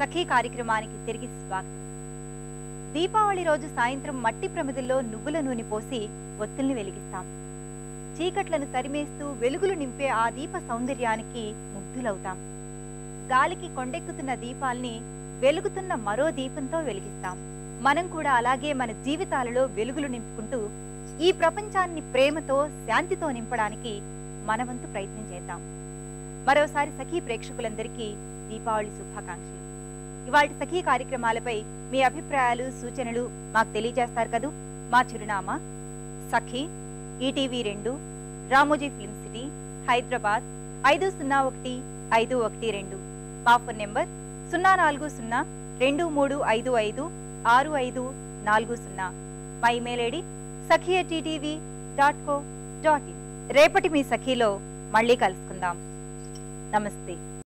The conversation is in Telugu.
సఖీ కార్యక్రమానికి తిరిగి స్వాగతం దీపావళి రోజు సాయంత్రం మట్టి ప్రమిదల్లో నువ్వుల నూనె పోసి ఒత్తుల్ని వెలిగిస్తాం చీకట్లను తరిమేస్తూ వెలుగులు నింపే ఆ దీప సౌందర్యానికి ముగ్ధులవుతాం గాలికి కొండెక్కుతున్న దీపాల్ని వెలుగుతున్న మరో దీపంతో వెలిగిస్తాం మనం కూడా అలాగే మన జీవితాలలో వెలుగులు నింపుకుంటూ ఈ ప్రపంచాన్ని ప్రేమతో శాంతితో నింపడానికి మనవంతు ప్రయత్నం చేద్దాం మరోసారి సఖీ ప్రేక్షకులందరికీ దీపావళి శుభాకాంక్షలు ఇవాటి సఖీ కార్యక్రమాలపై మీ అభిప్రాయాలు సూచనలు మాకు తెలియజేస్తారు కదూ మా చిరునామా సఖీ ఈటీవీ రెండు రామోజీ ఫిల్మ్ సిటీ హైదరాబాద్ ఐదు సున్నా ఒకటి ఐదు ఒకటి రెండు మా ఫోన్ నెంబర్ సున్నా నాలుగు సున్నా రెండు మూడు ఐదు ఐదు ఆరు ఐదు నాలుగు సున్నా మా email ID Sakhi TTV dot co dot in రేపటి మీ సఖీలో మళ్ళీ కలుసుకుందాం నమస్తే